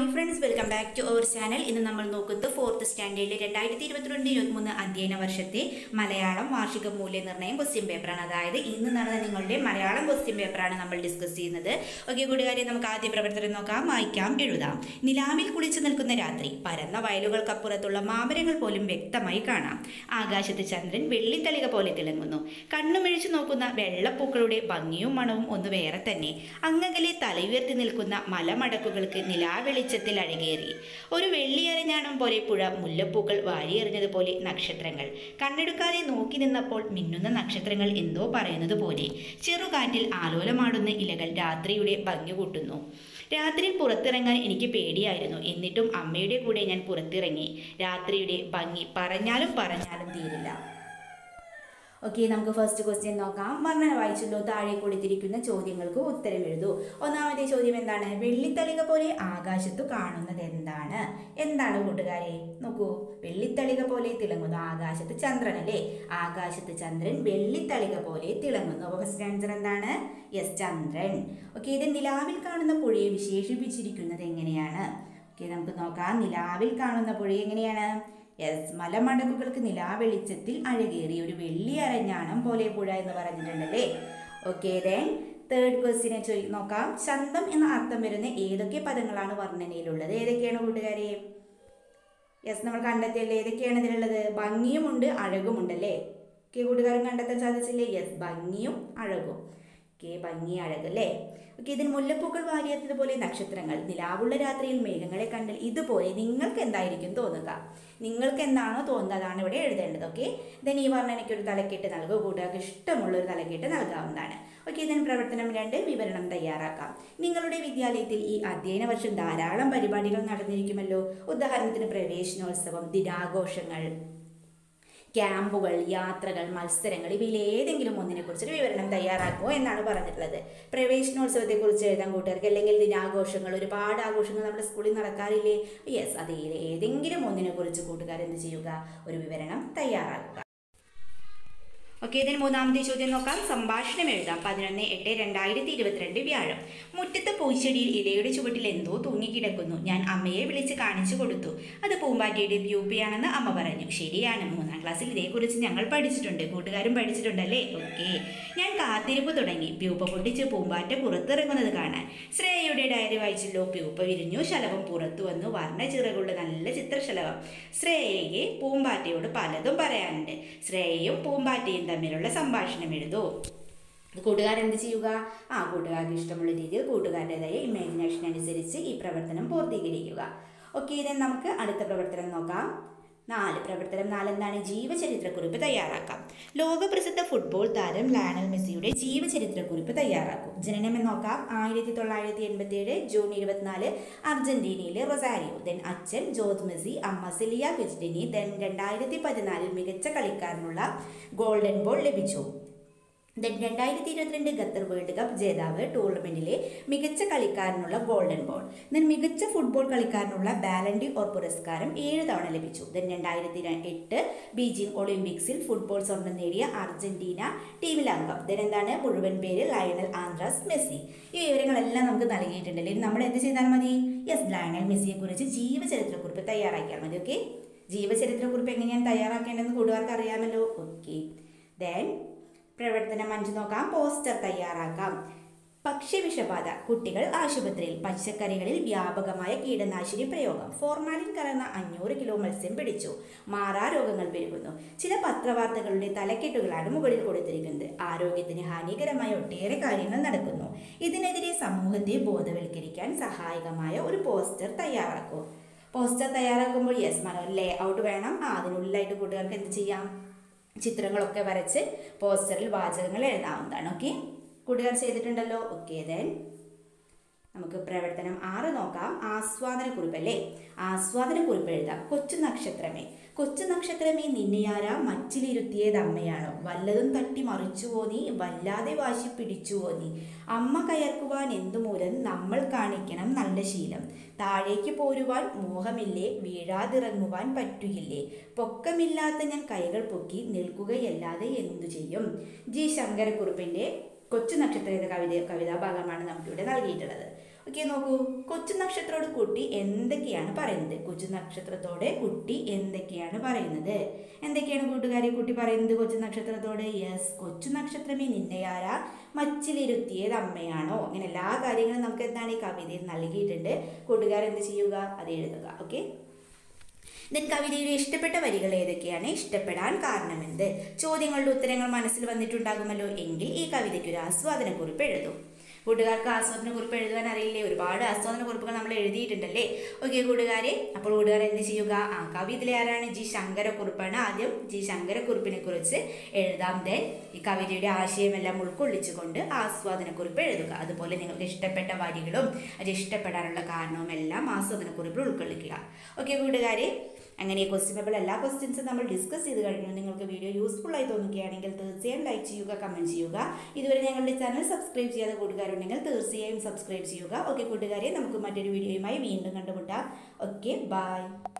hi friends welcome back to our channel ഇന്ന് നമ്മൾ നോക്കുന്നത് ഫോർത്ത് സ്റ്റാൻഡേർഡിലെ രണ്ടായിരത്തി ഇരുപത്തിരണ്ട് ഇരുപത്തിമൂന്ന് അധ്യയന വർഷത്തെ മലയാളം വാർഷിക മൂല്യനിർണ്ണയം ക്വസ്റ്റ്യൻ പേപ്പറാണ് അതായത് ഇന്ന് നടന്ന നിങ്ങളുടെ മലയാളം ക്വസ്റ്റ്യൻ പേപ്പറാണ് നമ്മൾ ഡിസ്കസ് ചെയ്യുന്നത് ഓക്കെ കൂട്ടുകാരെ നമുക്ക് ആദ്യ പ്രവർത്തനം നോക്കാം വായിക്കാം എഴുതാം നിലാവിൽ കുളിച്ചു നിൽക്കുന്ന രാത്രി പരന്ന വയലുകൾക്കപ്പുറത്തുള്ള മാമരങ്ങൾ പോലും വ്യക്തമായി കാണാം ആകാശത്ത് ചന്ദ്രൻ വെള്ളിത്തളിക പോലെ തിളങ്ങുന്നു കണ്ണുമിഴിച്ചു നോക്കുന്ന വെള്ളപ്പൂക്കളുടെ ഭംഗിയും മണവും ഒന്ന് വേറെ തന്നെ അങ്ങകലെ തലയുയർത്തി നിൽക്കുന്ന മലമടക്കുകൾക്ക് നിലാവെളിച്ചത്തിൽ അഴകേറി ഒരു വെള്ളിയരഞ്ഞാണം പോലെ പുഴ മുല്ലപ്പൂക്കൾ വാരിയെറിഞ്ഞതുപോലെ നക്ഷത്രങ്ങൾ കണ്ണെടുക്കാതെ നോക്കി നിന്നപ്പോൾ മിന്നുന്ന നക്ഷത്രങ്ങൾ എന്തോ പറയുന്നത് പോലെ ചെറുകാറ്റിൽ ആലോലമാടുന്ന ഇലകൾ രാത്രിയുടെ ഭംഗി കൂട്ടുന്നു രാത്രിയിൽ പുറത്തിറങ്ങാൻ എനിക്ക് പേടിയായിരുന്നു എന്നിട്ടും അമ്മയുടെ കൂടെ ഞാൻ പുറത്തിറങ്ങി രാത്രിയുടെ ഭംഗി പറഞ്ഞാലും പറഞ്ഞാലും തീരില്ല ഓക്കെ നമുക്ക് ഫസ്റ്റ് ക്വസ്റ്റ്യൻ നോക്കാം വർണ്ണന വായിച്ചല്ലോ താഴെ കൊടുത്തിരിക്കുന്ന ചോദ്യങ്ങൾക്ക് ഉത്തരം എഴുതൂ ഒന്നാമത്തെ ചോദ്യം എന്താണ് വെള്ളിത്തളിക പോലെ ആകാശത്തു കാണുന്നത് എന്താണ് എന്താണ് കൂട്ടുകാരെ നോക്കൂ വെള്ളിത്തളിക പോലെ തിളങ്ങുന്നു ആകാശത്ത് ചന്ദ്രൻ അല്ലേ ആകാശത്ത് ചന്ദ്രൻ വെള്ളിത്തളിക പോലെ തിളങ്ങുന്നു അപ്പോൾ ഫസ്റ്റ് ആൻസർ എന്താണ് യെസ് ചന്ദ്രൻ ഓക്കെ ഇത് നിലാവിൽ കാണുന്ന പുഴയെ വിശേഷിപ്പിച്ചിരിക്കുന്നത് എങ്ങനെയാണ് ഓക്കെ നമുക്ക് നോക്കാം നിലാവിൽ കാണുന്ന പുഴ എങ്ങനെയാണ് യെസ് മലമടക്കുകൾക്ക് നിലാവെളിച്ചത്തിൽ അഴകേറിയ ഒരു വെള്ളി അരഞ്ഞാണം പോലെ പുഴ എന്ന് പറഞ്ഞിട്ടുണ്ടല്ലേ ഓക്കെ ദെൻ തേർഡ് ക്വസ്റ്റിനെ ചോദി നോക്കാം ചന്തം എന്ന അർത്ഥം വരുന്ന ഏതൊക്കെ പദങ്ങളാണ് വർണ്ണനയിലുള്ളത് ഏതൊക്കെയാണ് കൂട്ടുകാരെ യെസ് നമ്മൾ കണ്ടെത്തിയല്ലേ ഏതൊക്കെയാണ് ഇതിലുള്ളത് ഭംഗിയുമുണ്ട് അഴകുമുണ്ടല്ലേ ഓക്കെ കൂട്ടുകാരൻ കണ്ടെത്താൻ സാധിച്ചില്ലേ യെസ് ഭംഗിയും അഴകും ഓക്കെ ഭംഗി അഴക് അല്ലേ ഓക്കെ ഇതിന് മുല്ലപ്പൂക്കൾ വാരിയതുപോലെ നക്ഷത്രങ്ങൾ നിലാവുള്ള രാത്രിയിൽ മേഘങ്ങളെ കണ്ടാൽ ഇതുപോലെ നിങ്ങൾക്ക് എന്തായിരിക്കും തോന്നുക നിങ്ങൾക്ക് എന്താണോ തോന്നുന്നത് അതാണ് ഇവിടെ എഴുതേണ്ടത് ഓക്കെ ദെൻ ഈ വർണ്ണനയ്ക്ക് ഒരു തലക്കെട്ട് നൽകുക കൂട്ടുകാർക്ക് ഇഷ്ടമുള്ള ഒരു തലക്കെട്ട് നൽകാവുന്നതാണ് ഓക്കെ ഇതിന് പ്രവർത്തനം രണ്ട് വിവരണം തയ്യാറാക്കാം നിങ്ങളുടെ വിദ്യാലയത്തിൽ ഈ അധ്യയന വർഷം ധാരാളം പരിപാടികൾ നടന്നിരിക്കുമല്ലോ ഉദാഹരണത്തിന് പ്രവേശനോത്സവം ദിനാഘോഷങ്ങൾ ക്യാമ്പുകൾ യാത്രകൾ മത്സരങ്ങൾ ഇവയിൽ ഏതെങ്കിലും ഒന്നിനെക്കുറിച്ചൊരു വിവരണം തയ്യാറാക്കുമോ എന്നാണ് പറഞ്ഞിട്ടുള്ളത് പ്രവേശനോത്സവത്തെക്കുറിച്ച് എഴുതാൻ കൂട്ടുകാർക്ക് അല്ലെങ്കിൽ ദിനാഘോഷങ്ങൾ ഒരുപാട് ആഘോഷങ്ങൾ നമ്മുടെ സ്കൂളിൽ നടക്കാറില്ലേ യെസ് അത് ഏതെങ്കിലും ഒന്നിനെക്കുറിച്ച് കൂട്ടുകാർ എന്ത് ചെയ്യുക ഒരു വിവരണം തയ്യാറാക്കുക ഓക്കെ ഇതിന് മൂന്നാമത്തെ ചോദ്യം നോക്കാം സംഭാഷണം എഴുതാം പതിനൊന്ന് എട്ട് രണ്ടായിരത്തി ഇരുപത്തിരണ്ട് വ്യാഴം മുറ്റത്തെ പൂച്ചെടിയിൽ ഇലയുടെ ചുവട്ടിൽ എന്തോ തൂങ്ങിക്കിടക്കുന്നു ഞാൻ അമ്മയെ വിളിച്ച് കാണിച്ചു കൊടുത്തു അത് പൂമ്പാറ്റയുടെ പ്യൂപ്പയാണെന്ന് അമ്മ പറഞ്ഞു ശരിയാണ് മൂന്നാം ക്ലാസ്സിൽ ഇതേക്കുറിച്ച് ഞങ്ങൾ പഠിച്ചിട്ടുണ്ട് കൂട്ടുകാരും പഠിച്ചിട്ടുണ്ടല്ലേ ഓക്കെ ഞാൻ കാത്തിരിപ്പ് തുടങ്ങി പ്യൂപ്പ പൊട്ടിച്ച് പൂമ്പാറ്റ പുറത്തിറങ്ങുന്നത് കാണാൻ ശ്രേയയുടെ ഡയറി വായിച്ചല്ലോ പ്യൂപ്പ വിരിഞ്ഞു ശലഭം പുറത്തു വന്നു വർണ്ണ ചിറകുള്ള നല്ല ചിത്രശലഭം ശ്രേയയ്ക്ക് പൂമ്പാറ്റയോട് പലതും പറയാനുണ്ട് ശ്രേയയും പൂമ്പാറ്റയും തമ്മിലുള്ള സംഭാഷണം എഴുതൂ കൂട്ടുകാരെന്ത് ചെയ്യുക ആ കൂട്ടുകാർക്ക് ഇഷ്ടമുള്ള രീതിയിൽ കൂട്ടുകാരുടേതായ ഇമാജിനേഷൻ അനുസരിച്ച് ഈ പ്രവർത്തനം പൂർത്തീകരിക്കുക ഓക്കെ ഇthen നമുക്ക് അടുത്ത പ്രവർത്തനം നോക്കാം നാല് പ്രവർത്തനം നാലെന്താണ് ജീവചരിത്രക്കുറിപ്പ് തയ്യാറാക്കാം ലോകപ്രസിദ്ധ ഫുട്ബോൾ താരം ലാനൽ മെസ്സിയുടെ ജീവചരിത്രക്കുറിപ്പ് തയ്യാറാക്കും ജനനം എന്ന് നോക്കാം ആയിരത്തി തൊള്ളായിരത്തി എൺപത്തി ഏഴ് ജൂൺ ഇരുപത്തിനാല് അർജന്റീനയിലെ റൊസാരിയോ ദെൻ അച്ഛൻ ജോർജ് മെസ്സി അമ്മ സിലിയ ക്വിസ്റ്റിനി ദെൻ രണ്ടായിരത്തി പതിനാലിൽ മികച്ച കളിക്കാരനുള്ള ഗോൾഡൻ ബോൾ ലഭിച്ചു ദെൻ രണ്ടായിരത്തി ഇരുപത്തിരണ്ട് ഖത്തർ വേൾഡ് കപ്പ് ജേതാവ് ടൂർണമെന്റിലെ മികച്ച കളിക്കാരനുള്ള ഗോൾഡൻ ബോൾ ദെൻ മികച്ച ഫുട്ബോൾ കളിക്കാരനുള്ള ബാലൻഡി ഓർ പുരസ്കാരം ഏഴ് തവണ ലഭിച്ചു ദെൻ രണ്ടായിരത്തി എട്ട് ബീജിംഗ് ഒളിമ്പിക്സിൽ ഫുട്ബോൾ സ്വർണം നേടിയ അർജന്റീന ടീമിൽ അംഗം ദെൻ എന്താണ് മുഴുവൻ പേര് ലയണൽ ആൻഡ്രാസ് മെസ്സി ഈ വിവരങ്ങളെല്ലാം നമുക്ക് നൽകിയിട്ടുണ്ടല്ലേ ഇനി നമ്മൾ എന്ത് ചെയ്താൽ മതി യെസ് ലയണൽ മെസ്സിയെ കുറിച്ച് ജീവചരിത്രക്കുറിപ്പ് തയ്യാറാക്കിയാൽ മതി ഓക്കെ ജീവചരിത്രക്കുറിപ്പ് എങ്ങനെയാണ് തയ്യാറാക്കേണ്ടതെന്ന് കൂട്ടുകാർക്ക് അറിയാമല്ലോ ഓക്കെ ദെൻ പ്രവർത്തനം അഞ്ച് നോക്കാം പോസ്റ്റർ തയ്യാറാക്കാം ഭക്ഷ്യവിഷബാധ കുട്ടികൾ ആശുപത്രിയിൽ പച്ചക്കറികളിൽ വ്യാപകമായ കീടനാശിനി പ്രയോഗം ഫോർമാലിൻ കലർന്ന അഞ്ഞൂറ് കിലോ മത്സ്യം പിടിച്ചു മാറാ രോഗങ്ങൾ പെരുകുന്നു ചില പത്രവാർത്തകളുടെ തലക്കെട്ടുകളാണ് മുകളിൽ കൊടുത്തിരിക്കുന്നത് ആരോഗ്യത്തിന് ഹാനികരമായ ഒട്ടേറെ കാര്യങ്ങൾ നടക്കുന്നു ഇതിനെതിരെ സമൂഹത്തെ ബോധവൽക്കരിക്കാൻ സഹായകമായ ഒരു പോസ്റ്റർ തയ്യാറാക്കൂ പോസ്റ്റർ തയ്യാറാക്കുമ്പോൾ യെസ് മനോ ലേ ഔട്ട് വേണം ആ അതിനുള്ളിലായിട്ട് കൂട്ടുകാർക്ക് എന്ത് ചെയ്യാം ചിത്രങ്ങളൊക്കെ വരച്ച് പോസ്റ്ററിൽ വാചകങ്ങൾ എഴുതാവുന്നതാണ് ഓക്കെ കൂട്ടുകാർ ചെയ്തിട്ടുണ്ടല്ലോ ഓക്കെ ദെൻ നമുക്ക് പ്രവർത്തനം ആറ് നോക്കാം ആസ്വാദനക്കുറിപ്പ് അല്ലേ ആസ്വാദനക്കുറിപ്പ് എഴുതാം കൊച്ചു നക്ഷത്രമേ കൊച്ചു നക്ഷത്രമേ നിന്നെയാരാ മച്ചിലിരുത്തിയത് അമ്മയാണോ വല്ലതും തട്ടി മറിച്ചുവോ നീ വല്ലാതെ വാശി പിടിച്ചുവോ നീ അമ്മ കയർക്കുവാൻ എന്തുമൂലം നമ്മൾ കാണിക്കണം നല്ല ശീലം താഴേക്ക് പോരുവാൻ മോഹമില്ലേ വീഴാതിറങ്ങുവാൻ പറ്റുകില്ലേ പൊക്കമില്ലാത്ത ഞാൻ കൈകൾ പൊക്കി നിൽക്കുകയല്ലാതെ എന്തു ചെയ്യും ജി ശങ്കരക്കുറുപ്പിൻ്റെ കൊച്ചു നക്ഷത്രം എന്ന കവിത കവിതാഭാഗമാണ് നമുക്കിവിടെ നൽകിയിട്ടുള്ളത് ഓക്കെ നോക്കൂ കൊച്ചു നക്ഷത്രത്തോട് കുട്ടി എന്തൊക്കെയാണ് പറയുന്നത് കൊച്ചു നക്ഷത്രത്തോടെ കുട്ടി എന്തൊക്കെയാണ് പറയുന്നത് എന്തൊക്കെയാണ് കൂട്ടുകാരെ കുട്ടി പറയുന്നത് കൊച്ചു നക്ഷത്രത്തോട് യെസ് കൊച്ചു നക്ഷത്രമേ നിന്നെയാര മച്ചിലിരുത്തിയത് അമ്മയാണോ അങ്ങനെ എല്ലാ കാര്യങ്ങളും നമുക്ക് എന്താണ് ഈ കവിതയിൽ നൽകിയിട്ടുണ്ട് കൂട്ടുകാരെന്ത് ചെയ്യുക അത് എഴുതുക ഓക്കെ ദെൻ കവിതയിലെ ഇഷ്ടപ്പെട്ട വരികൾ ഏതൊക്കെയാണ് ഇഷ്ടപ്പെടാൻ കാരണമെന്ത് ചോദ്യങ്ങളുടെ ഉത്തരങ്ങൾ മനസ്സിൽ വന്നിട്ടുണ്ടാകുമല്ലോ എങ്കിൽ ഈ കവിതയ്ക്ക് ഒരു ആസ്വാദന കുറിപ്പ് എഴുതും കൂട്ടുകാർക്ക് ആസ്വാദന കുറിപ്പ് എഴുതുവാൻ അറിയില്ലേ ഒരുപാട് ആസ്വാദന കുറിപ്പുകൾ നമ്മൾ എഴുതിയിട്ടുണ്ടല്ലേ ഓക്കെ കൂട്ടുകാരെ അപ്പോൾ കൂട്ടുകാർ എന്ത് ചെയ്യുക ആ കവിതയിലെ ആരാണ് ജി ശങ്കരക്കുറിപ്പാണ് ആദ്യം ജി ശങ്കരക്കുറിപ്പിനെ കുറിച്ച് എഴുതാം ദെൻ ഈ കവിതയുടെ ആശയമെല്ലാം ഉൾക്കൊള്ളിച്ചുകൊണ്ട് ആസ്വാദന കുറിപ്പ് എഴുതുക അതുപോലെ നിങ്ങൾക്ക് ഇഷ്ടപ്പെട്ട വരികളും അത് ഇഷ്ടപ്പെടാനുള്ള കാരണവും എല്ലാം ആസ്വാദന കുറിപ്പിൽ ഉൾക്കൊള്ളിക്കുക ഓക്കെ കൂട്ടുകാരെ അങ്ങനെ ഈ ക്വസ്റ്റ്യൻ പേപ്പർ എല്ലാ ക്വസ്റ്റ്യൻസും നമ്മൾ ഡിസ്കസ് ചെയ്ത് കഴിഞ്ഞു നിങ്ങൾക്ക് വീഡിയോ യൂസ്ഫുൾ ആയി തോന്നുകയാണെങ്കിൽ തീർച്ചയായും ലൈക്ക് ചെയ്യുക കമൻറ്റ് ചെയ്യുക ഇതുവരെ ഞങ്ങളുടെ ചാനൽ സബ്സ്ക്രൈബ് ചെയ്യാത്ത കൂട്ടുകാരുണ്ടെങ്കിൽ തീർച്ചയായും സബ്സ്ക്രൈബ് ചെയ്യുക ഓക്കെ കൂട്ടുകാരെ നമുക്ക് മറ്റൊരു വീഡിയോയുമായി വീണ്ടും കണ്ടുമുട്ടാം ഓക്കെ ബൈ